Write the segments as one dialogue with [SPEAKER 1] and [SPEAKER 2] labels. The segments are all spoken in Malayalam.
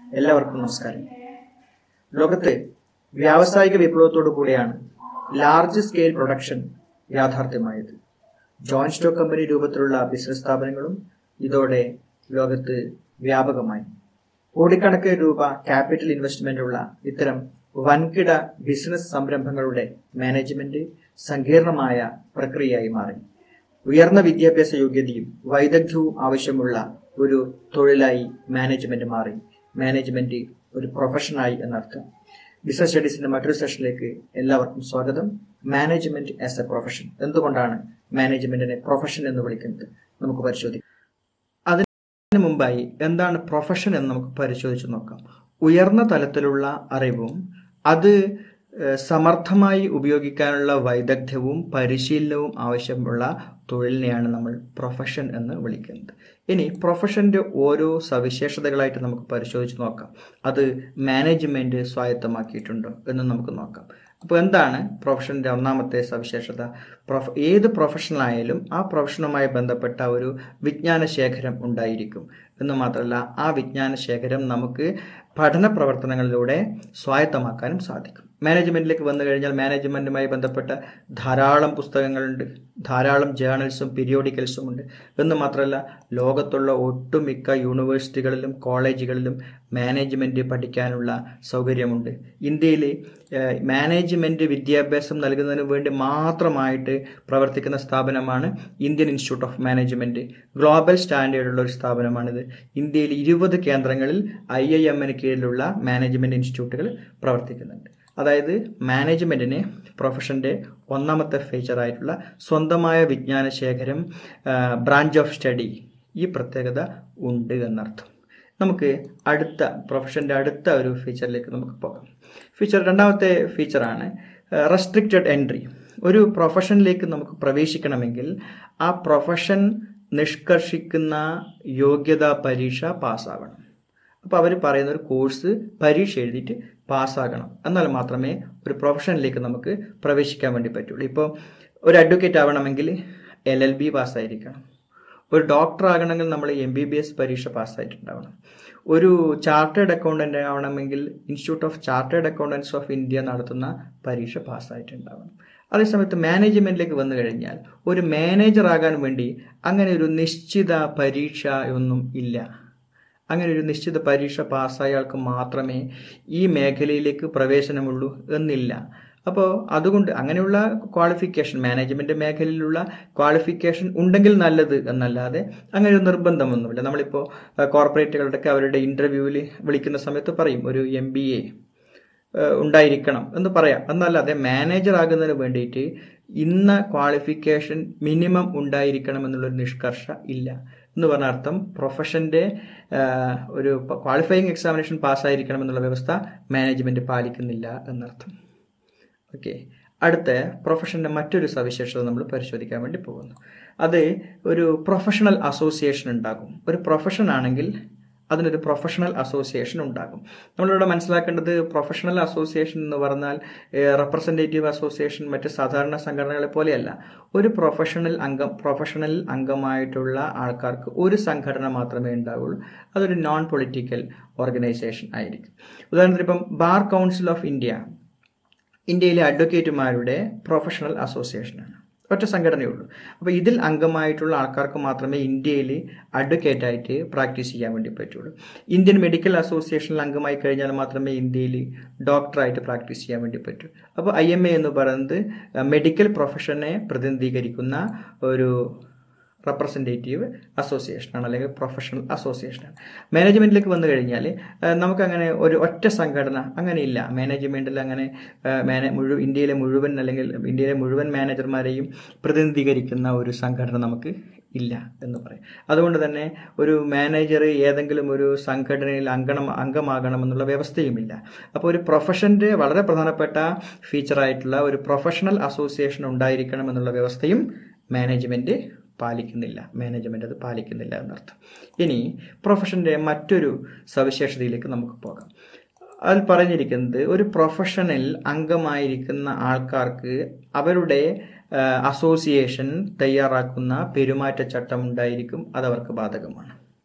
[SPEAKER 1] എല്ലാവർക്കും നമസ്കാരം ലോകത്ത് വ്യാവസായിക വിപ്ലവത്തോടു കൂടിയാണ് ലാർജ് സ്കെയിൽ പ്രൊഡക്ഷൻ യാഥാർത്ഥ്യമായത് ജോയിന്റ് സ്റ്റോക്ക് കമ്പനി രൂപത്തിലുള്ള ബിസിനസ് സ്ഥാപനങ്ങളും ഇതോടെ ലോകത്ത് വ്യാപകമായി കോടിക്കണക്കിന് രൂപ ക്യാപിറ്റൽ ഇൻവെസ്റ്റ്മെന്റ് ഉള്ള ഇത്തരം വൻകിട ബിസിനസ് സംരംഭങ്ങളുടെ മാനേജ്മെന്റ് സങ്കീർണമായ പ്രക്രിയയായി മാറി ഉയർന്ന വിദ്യാഭ്യാസ യോഗ്യതയും വൈദഗ്ധ്യവും ആവശ്യമുള്ള ഒരു തൊഴിലായി മാനേജ്മെന്റ് മാറി മാനേജ്മെന്റ് ഒരു പ്രൊഫഷനായി എന്നർത്ഥം ബിസിനസ് സ്റ്റഡീസിന്റെ മറ്റൊരു സെഷനിലേക്ക് എല്ലാവർക്കും സ്വാഗതം മാനേജ്മെന്റ് ആസ് എ പ്രൊഫഷൻ എന്തുകൊണ്ടാണ് മാനേജ്മെന്റിനെ പ്രൊഫഷൻ എന്ന് വിളിക്കുന്നത് നമുക്ക് പരിശോധിക്കാം അതിന് മുമ്പായി എന്താണ് പ്രൊഫഷൻ എന്ന് നമുക്ക് പരിശോധിച്ച് നോക്കാം ഉയർന്ന തലത്തിലുള്ള അറിവും അത് ഏഹ്, സമർത്ഥമായി ഉപയോഗിക്കാനുള്ള വൈദഗ്ധ്യവും പരിശീലനവും ആവശ്യമുള്ള തൊഴിലിനെയാണ് നമ്മൾ പ്രൊഫഷൻ എന്ന് വിളിക്കുന്നത് ഇനി പ്രൊഫഷന്റെ ഓരോ സവിശേഷതകളായിട്ട് നമുക്ക് പരിശോധിച്ച് നോക്കാം അത് മാനേജ്മെന്റ് സ്വായത്തമാക്കിയിട്ടുണ്ടോ എന്ന് നമുക്ക് നോക്കാം അപ്പോൾ എന്താണ് പ്രൊഫഷന്റെ ഒന്നാമത്തെ സവിശേഷത പ്രൊഫ ഏത് പ്രൊഫഷനായാലും ആ പ്രൊഫഷനുമായി ബന്ധപ്പെട്ട ഒരു വിജ്ഞാന ശേഖരം ഉണ്ടായിരിക്കും എന്ന് മാത്രമല്ല ആ വിജ്ഞാന ശേഖരം നമുക്ക് പഠന പ്രവർത്തനങ്ങളിലൂടെ സ്വായത്തമാക്കാനും സാധിക്കും മാനേജ്മെന്റിലേക്ക് വന്നു കഴിഞ്ഞാൽ മാനേജ്മെന്റുമായി ബന്ധപ്പെട്ട ധാരാളം പുസ്തകങ്ങളുണ്ട് ധാരാളം ജേർണൽസും പീരിയോഡിക്കൽസും ഉണ്ട് എന്ന് മാത്രമല്ല ലോകത്തുള്ള ഒട്ടുമിക്ക യൂണിവേഴ്സിറ്റികളിലും കോളേജുകളിലും മാനേജ്മെന്റ് പഠിക്കാനുള്ള സൗകര്യമുണ്ട് ഇന്ത്യയിൽ ഏഹ്, മാനേജ്മെന്റ് വിദ്യാഭ്യാസം നൽകുന്നതിന് വേണ്ടി മാത്രമായിട്ട് പ്രവർത്തിക്കുന്ന സ്ഥാപനമാണ് Indian institute of management global സ്റ്റാൻഡേർഡുള്ള ഒരു സ്ഥാപനമാണിത് ഇന്ത്യയിൽ ഇരുപത് കേന്ദ്രങ്ങളിൽ ഐ ഐ എമ്മിന് കീഴിലുള്ള മാനേജ്മെന്റ് ഇൻസ്റ്റിറ്റ്യൂട്ടുകൾ പ്രവർത്തിക്കുന്നുണ്ട് അതായത് മാനേജ്മെന്റിന് പ്രൊഫഷന്റെ ഒന്നാമത്തെ ഫീച്ചറായിട്ടുള്ള സ്വന്തമായ വിജ്ഞാന ശേഖരം ബ്രാഞ്ച് ഓഫ് സ്റ്റഡി ഈ പ്രത്യേകത ഉണ്ട് എന്നർത്ഥം നമുക്ക് അടുത്ത പ്രൊഫഷന്റെ അടുത്ത ഒരു ഫീച്ചറിലേക്ക് നമുക്ക് പോകാം ഫീച്ചർ രണ്ടാമത്തെ ഫീച്ചറാണ് റെസ്ട്രിക്റ്റഡ് എൻട്രി ഒരു പ്രൊഫഷനിലേക്ക് നമുക്ക് പ്രവേശിക്കണമെങ്കിൽ ആ പ്രൊഫഷൻ നിഷ്കർഷിക്കുന്ന യോഗ്യതാ പരീക്ഷ പാസ്സാവണം അപ്പോൾ അവർ പറയുന്ന ഒരു കോഴ്സ് പരീക്ഷ എഴുതിയിട്ട് പാസ്സാകണം എന്നാൽ മാത്രമേ ഒരു പ്രൊഫഷനിലേക്ക് നമുക്ക് പ്രവേശിക്കാൻ വേണ്ടി പറ്റുള്ളൂ ഇപ്പോൾ ഒരു അഡ്വക്കേറ്റ് ആവണമെങ്കിൽ എൽ എൽ ബി പാസ്സായിരിക്കണം ഒരു ഡോക്ടർ ആകണമെങ്കിൽ നമ്മൾ എം ബി ബി എസ് പരീക്ഷ പാസ്സായിട്ടുണ്ടാവണം ഒരു ചാർട്ടേഡ് അക്കൗണ്ടന്റ് ആവണമെങ്കിൽ institute of chartered accountants of India നടത്തുന്ന പരീക്ഷ പാസ്സായിട്ടുണ്ടാവണം അതേസമയത്ത് മാനേജ്മെന്റിലേക്ക് വന്നു കഴിഞ്ഞാൽ ഒരു മാനേജർ ആകാൻ വേണ്ടി അങ്ങനെ ഒരു നിശ്ചിത പരീക്ഷ ഒന്നും ഇല്ല അങ്ങനെ ഒരു നിശ്ചിത പരീക്ഷ പാസ്സായ ആൾക്ക് മാത്രമേ ഈ മേഖലയിലേക്ക് പ്രവേശനമുള്ളൂ എന്നില്ല അപ്പോൾ അതുകൊണ്ട് അങ്ങനെയുള്ള ക്വാളിഫിക്കേഷൻ മാനേജ്മെന്റ് മേഖലയിലുള്ള ക്വാളിഫിക്കേഷൻ ഉണ്ടെങ്കിൽ നല്ലത് എന്നല്ലാതെ അങ്ങനെ ഒരു നിർബന്ധമൊന്നുമില്ല നമ്മളിപ്പോൾ കോർപ്പറേറ്റുകളുടെയൊക്കെ അവരുടെ ഇന്റർവ്യൂവിൽ വിളിക്കുന്ന സമയത്ത് പറയും ഒരു എം ബി എ ഉണ്ടായിരിക്കണം എന്ന് പറയാം എന്നല്ലാതെ മാനേജർ ആകുന്നതിന് വേണ്ടിയിട്ട് ഇന്ന ക്വാളിഫിക്കേഷൻ മിനിമം ഉണ്ടായിരിക്കണം എന്നുള്ളൊരു നിഷ്കർഷ ഇല്ല എന്ന് പറഞ്ഞ അർത്ഥം പ്രൊഫഷന്റെ ആ, ഒരു ക്വാളിഫയിങ് എക്സാമിനേഷൻ പാസ്സായിരിക്കണം എന്നുള്ള വ്യവസ്ഥ മാനേജ്മെന്റ് പാലിക്കുന്നില്ല എന്നർത്ഥം ഓക്കെ അടുത്ത പ്രൊഫഷന്റെ മറ്റൊരു സവിശേഷത നമ്മൾ പരിശോധിക്കാൻ വേണ്ടി പോകുന്നു അത് ഒരു പ്രൊഫഷണൽ അസോസിയേഷൻ ഉണ്ടാകും ഒരു പ്രൊഫഷൻ ആണെങ്കിൽ അതിനൊരു പ്രൊഫഷണൽ അസോസിയേഷൻ ഉണ്ടാകും നമ്മളിവിടെ മനസ്സിലാക്കേണ്ടത് പ്രൊഫഷണൽ അസോസിയേഷൻ എന്ന് പറഞ്ഞാൽ റെപ്രസെൻറ്റേറ്റീവ് അസോസിയേഷൻ മറ്റ് സാധാരണ സംഘടനകളെ പോലെയല്ല ഒരു പ്രൊഫഷണൽ അംഗം പ്രൊഫഷണൽ അംഗമായിട്ടുള്ള ആൾക്കാർക്ക് ഒരു സംഘടന മാത്രമേ ഉണ്ടാവുള്ളൂ അതൊരു നോൺ പൊളിറ്റിക്കൽ ഓർഗനൈസേഷൻ ആയിരിക്കും ഉദാഹരണത്തിന് ഇപ്പം ബാർ കൗൺസിൽ ഓഫ് ഇന്ത്യ ഇന്ത്യയിലെ അഡ്വക്കേറ്റുമാരുടെ പ്രൊഫഷണൽ അസോസിയേഷനാണ് ഒറ്റ സംഘടനയേ ഉള്ളൂ അപ്പോൾ ഇതിൽ അംഗമായിട്ടുള്ള ആൾക്കാർക്ക് മാത്രമേ ഇന്ത്യയിൽ അഡ്വക്കേറ്റ് ആയിട്ട് പ്രാക്ടീസ് ചെയ്യാൻ വേണ്ടി പറ്റുള്ളൂ ഇന്ത്യൻ മെഡിക്കൽ അസോസിയേഷനിൽ അംഗമായി കഴിഞ്ഞാൽ മാത്രമേ ഇന്ത്യയിൽ ഡോക്ടറായിട്ട് പ്രാക്ടീസ് ചെയ്യാൻ വേണ്ടി പറ്റൂ അപ്പോൾ ഐ എം എ എന്ന് പറയുന്നത് മെഡിക്കൽ പ്രൊഫഷനെ പ്രതിനിധീകരിക്കുന്ന ഒരു റെപ്രസെൻറ്റേറ്റീവ് അസോസിയേഷനാണ് അല്ലെങ്കിൽ പ്രൊഫഷണൽ അസോസിയേഷനാണ് മാനേജ്മെന്റിലേക്ക് വന്നു കഴിഞ്ഞാൽ നമുക്കങ്ങനെ ഒരു ഒറ്റ സംഘടന അങ്ങനെയില്ല മാനേജ്മെന്റിൽ അങ്ങനെ ആ, മാനേ മുഴുവൻ ഇന്ത്യയിലെ മുഴുവൻ അല്ലെങ്കിൽ ഇന്ത്യയിലെ മുഴുവൻ മാനേജർമാരെയും പ്രതിനിധീകരിക്കുന്ന ഒരു സംഘടന നമുക്ക് ഇല്ല എന്ന് പറയും അതുകൊണ്ട് തന്നെ ഒരു മാനേജർ ഏതെങ്കിലും ഒരു സംഘടനയിൽ അംഗണം അംഗമാകണം എന്നുള്ള വ്യവസ്ഥയുമില്ല അപ്പോൾ ഒരു പ്രൊഫഷന്റെ വളരെ പ്രധാനപ്പെട്ട ഫീച്ചറായിട്ടുള്ള ഒരു പ്രൊഫഷണൽ അസോസിയേഷൻ ഉണ്ടായിരിക്കണം എന്നുള്ള വ്യവസ്ഥയും മാനേജ്മെന്റ് പാലിക്കുന്നില്ല മാനേജ്മെന്റ് അത് പാലിക്കുന്നില്ല എന്നർത്ഥം ഇനി പ്രൊഫഷന്റെ മറ്റൊരു സവിശേഷതയിലേക്ക് നമുക്ക് പോകാം അതിൽ പറഞ്ഞിരിക്കുന്നത് ഒരു പ്രൊഫഷനിൽ അംഗമായിരിക്കുന്ന ആൾക്കാർക്ക് അവരുടെ ആ, അസോസിയേഷൻ തയ്യാറാക്കുന്ന പെരുമാറ്റച്ചട്ടം ഉണ്ടായിരിക്കും അത് അവർക്ക് ബാധകമാണ്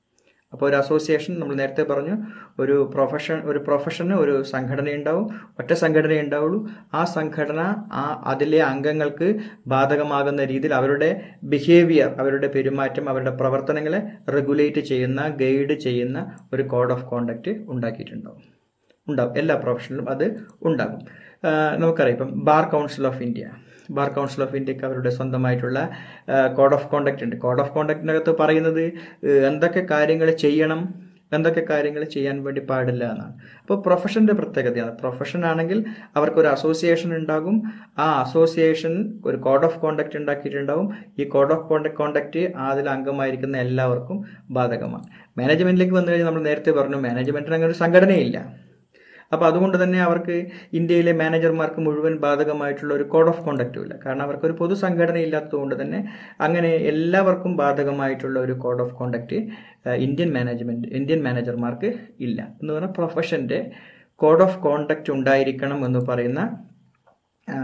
[SPEAKER 1] അപ്പോൾ ഒരു അസോസിയേഷൻ നമ്മൾ നേരത്തെ പറഞ്ഞു ഒരു പ്രൊഫഷൻ ഒരു പ്രൊഫഷന് ഒരു സംഘടന ഉണ്ടാവും ഒറ്റ സംഘടന ഉണ്ടാവുള്ളൂ ആ സംഘടന ആ അതിലെ അംഗങ്ങൾക്ക് ബാധകമാകുന്ന രീതിയിൽ അവരുടെ ബിഹേവിയർ അവരുടെ പെരുമാറ്റം അവരുടെ പ്രവർത്തനങ്ങളെ റെഗുലേറ്റ് ചെയ്യുന്ന ഗൈഡ് ചെയ്യുന്ന ഒരു കോഡ് ഓഫ് കോണ്ടക്റ്റ് ഉണ്ടാക്കിയിട്ടുണ്ടാവും ഉണ്ടാവും എല്ലാ പ്രൊഫഷനിലും അത് ഉണ്ടാകും ആ, നമുക്കറിയാം ഇപ്പം bar council of India bar council of ഇന്ത്യക്ക് അവരുടെ സ്വന്തമായിട്ടുള്ള കോഡ് ഓഫ് കോണ്ടക്റ്റ് ഉണ്ട് കോഡ് ഓഫ് കോണ്ടക്റ്റിനകത്ത് പറയുന്നത് ഏഹ്, എന്തൊക്കെ കാര്യങ്ങൾ ചെയ്യണം എന്തൊക്കെ കാര്യങ്ങൾ ചെയ്യാൻ വേണ്ടി പാടില്ല എന്നാണ് അപ്പോൾ പ്രൊഫഷന്റെ പ്രത്യേകതയാണ് പ്രൊഫഷൻ ആണെങ്കിൽ അവർക്കൊരു അസോസിയേഷൻ ഉണ്ടാകും ആ അസോസിയേഷൻ ഒരു കോഡ് ഓഫ് കോണ്ടക്റ്റ് ഉണ്ടാക്കിയിട്ടുണ്ടാവും ഈ കോഡ് ഓഫ് കോണ്ടക്ട് കോണ്ടക്റ്റ് അതിൽ അംഗമായിരിക്കുന്ന എല്ലാവർക്കും ബാധകമാണ് മാനേജ്മെന്റിലേക്ക് വന്നു കഴിഞ്ഞാൽ നമ്മൾ നേരത്തെ പറഞ്ഞു മാനേജ്മെന്റിന് അങ്ങനെ ഒരു സംഘടനയില്ല അപ്പോൾ അതുകൊണ്ട് തന്നെ അവർക്ക് ഇന്ത്യയിലെ മാനേജർമാർക്ക് മുഴുവൻ ബാധകമായിട്ടുള്ള ഒരു കോഡ് ഓഫ് കോണ്ടക്റ്റും ഇല്ല കാരണം അവർക്ക് ഒരു പൊതു സംഘടന ഇല്ലാത്തതുകൊണ്ട് തന്നെ അങ്ങനെ എല്ലാവർക്കും ബാധകമായിട്ടുള്ള ഒരു code of conduct Indian management Indian മാനേജർമാർക്ക് ഇല്ല എന്ന് പറഞ്ഞാൽ പ്രൊഫഷന്റെ കോഡ് ഓഫ് കോണ്ടക്റ്റ് ഉണ്ടായിരിക്കണം എന്ന് പറയുന്ന ആ,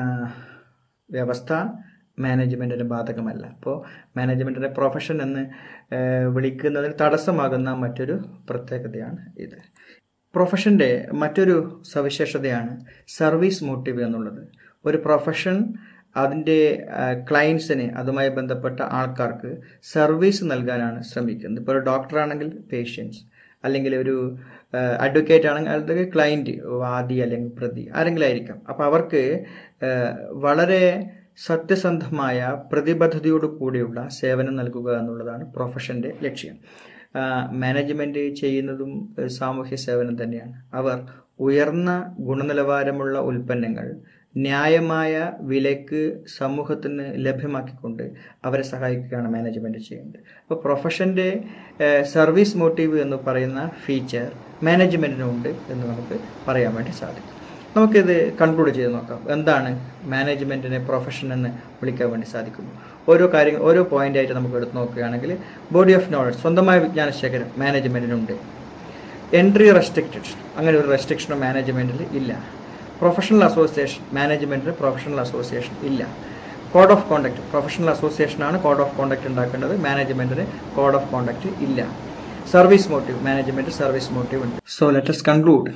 [SPEAKER 1] വ്യവസ്ഥ മാനേജ്മെന്റിന് ബാധകമല്ല അപ്പോൾ മാനേജ്മെന്റിന്റെ പ്രൊഫഷൻ എന്ന് ആ, വിളിക്കുന്നതിന് തടസ്സമാകുന്ന മറ്റൊരു പ്രത്യേകതയാണ് ഇത് പ്രൊഫഷന്റെ മറ്റൊരു സവിശേഷതയാണ് സർവീസ് മോട്ടീവ് എന്നുള്ളത് ഒരു പ്രൊഫഷൻ അതിൻ്റെ ക്ലയൻസിന് അതുമായി ബന്ധപ്പെട്ട ആൾക്കാർക്ക് സർവീസ് നൽകാനാണ് ശ്രമിക്കുന്നത് ഇപ്പോൾ ഒരു ഡോക്ടറാണെങ്കിൽ പേഷ്യൻസ് അല്ലെങ്കിൽ ഒരു അഡ്വക്കേറ്റ് ആണെങ്കിൽ അല്ലെങ്കിൽ ക്ലയൻറ്റ് വാദി അല്ലെങ്കിൽ പ്രതി ആരെങ്കിലും ആയിരിക്കാം അപ്പോൾ അവർക്ക് ആ, വളരെ സത്യസന്ധമായ പ്രതിബദ്ധതയോട് കൂടിയുള്ള സേവനം നൽകുക എന്നുള്ളതാണ് പ്രൊഫഷന്റെ ലക്ഷ്യം ആ, മാനേജ്മെന്റ് ചെയ്യുന്നതും ഏഹ്, സാമൂഹ്യ സേവനം തന്നെയാണ് അവർ ഉയർന്ന ഗുണനിലവാരമുള്ള ഉൽപ്പന്നങ്ങൾ ന്യായമായ വിലക്ക് സമൂഹത്തിന് ലഭ്യമാക്കിക്കൊണ്ട് അവരെ സഹായിക്കുകയാണ് മാനേജ്മെന്റ് ചെയ്യുന്നത് അപ്പോൾ പ്രൊഫഷന്റെ ഏഹ്, സർവീസ് മോട്ടീവ് എന്ന് പറയുന്ന ഫീച്ചർ മാനേജ്മെന്റിനുണ്ട് എന്ന് നമുക്ക് പറയാൻ വേണ്ടി സാധിക്കും നമുക്കിത് കൺക്ലൂഡ് ചെയ്ത് നോക്കാം എന്താണ് മാനേജ്മെന്റിനെ പ്രൊഫഷൻ എന്ന് വിളിക്കാൻ വേണ്ടി സാധിക്കുന്നു ഓരോ കാര്യങ്ങൾ ഓരോ പോയിന്റ് ആയിട്ട് നമുക്ക് എടുത്ത് നോക്കുകയാണെങ്കിൽ ബോഡി ഓഫ് നോളജ് സ്വന്തമായ വിജ്ഞാന ശേഖരം മാനേജ്മെന്റിനുണ്ട് എൻട്രി റെസ്ട്രിക്റ്റഡ് അങ്ങനെ ഒരു റെസ്ട്രിക്ഷനും മാനേജ്മെന്റിൽ ഇല്ല പ്രൊഫഷണൽ അസോസിയേഷൻ മാനേജ്മെന്റിന് പ്രൊഫഷണൽ അസോസിയേഷൻ ഇല്ല കോഡ് ഓഫ് കോണ്ടക്ട് പ്രൊഫഷണൽ അസോസിയേഷനാണ് കോഡ് ഓഫ് കോണ്ടക്ട് ഉണ്ടാക്കേണ്ടത് മാനേജ്മെന്റിന് കോഡ് ഓഫ് കോണ്ടക്ട് ഇല്ല service motive management service motive ഉണ്ട് സോ ലെറ്റസ് കൺക്ലൂഡ്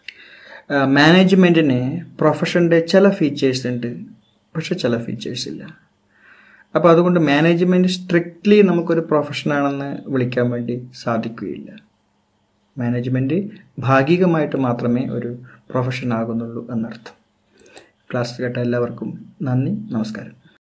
[SPEAKER 1] മാനേജ്മെന്റിന് പ്രൊഫഷന്റെ ചില ഫീച്ചേഴ്സ് ഉണ്ട് പക്ഷെ ചില ഫീച്ചേഴ്സ് ഇല്ല അപ്പോൾ അതുകൊണ്ട് മാനേജ്മെന്റ് സ്ട്രിക്ട്ലി നമുക്കൊരു പ്രൊഫഷനാണെന്ന് വിളിക്കാൻ വേണ്ടി സാധിക്കുകയില്ല മാനേജ്മെന്റ് ഭാഗികമായിട്ട് മാത്രമേ ഒരു പ്രൊഫഷൻ ആകുന്നുള്ളൂ എന്നർത്ഥം ക്ലാസ് കേട്ട എല്ലാവർക്കും നന്ദി നമസ്കാരം